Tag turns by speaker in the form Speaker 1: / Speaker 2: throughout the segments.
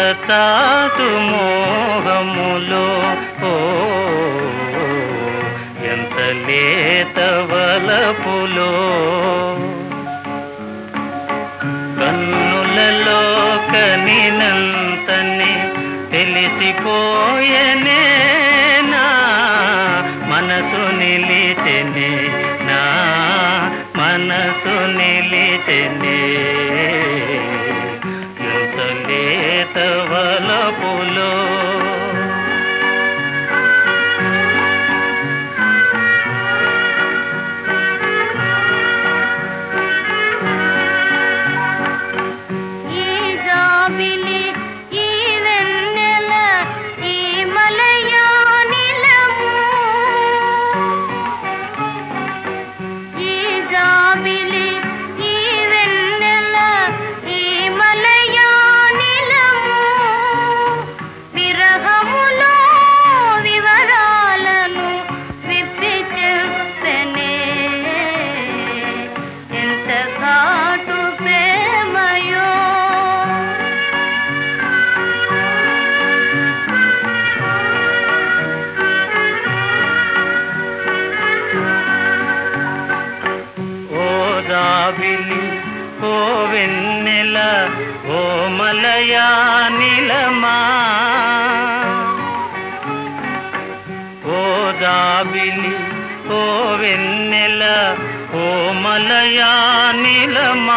Speaker 1: చాటు మోహములో ఓ ఎంత లేత వలపులో కన్నులలో కనినంతనే తెలిసిపోయనే నా మనసు నిలిచెనే నా మనసు నిలిచెనే ఎంత లేత వలపులో
Speaker 2: ఈ జాబిలి ఈ వెన్నెల ఈ మలయానిలము ఈ జాబిలి ఈ వెన్నెల ఈ మలయానిలము విరహములో వివరాలను విప్పి చెప్పనే ఎంత ఘాటు ప్రేమయో
Speaker 1: ఓ దాబిలి ఓ వెన్నెల ఓ మలయా నిలమా ఓ దాబిలి ఓ వెన్నెల ఓ మలయా నిలమా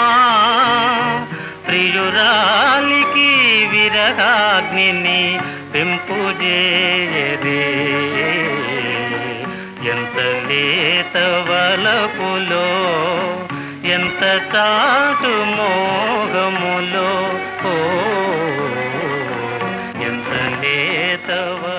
Speaker 1: ప్రియురాలికి విరహాగ్నిని పెంపు చేయరే ఎంత లేత వలపులో ఎంత చాటు మోహములో ఓ ఎంత లేత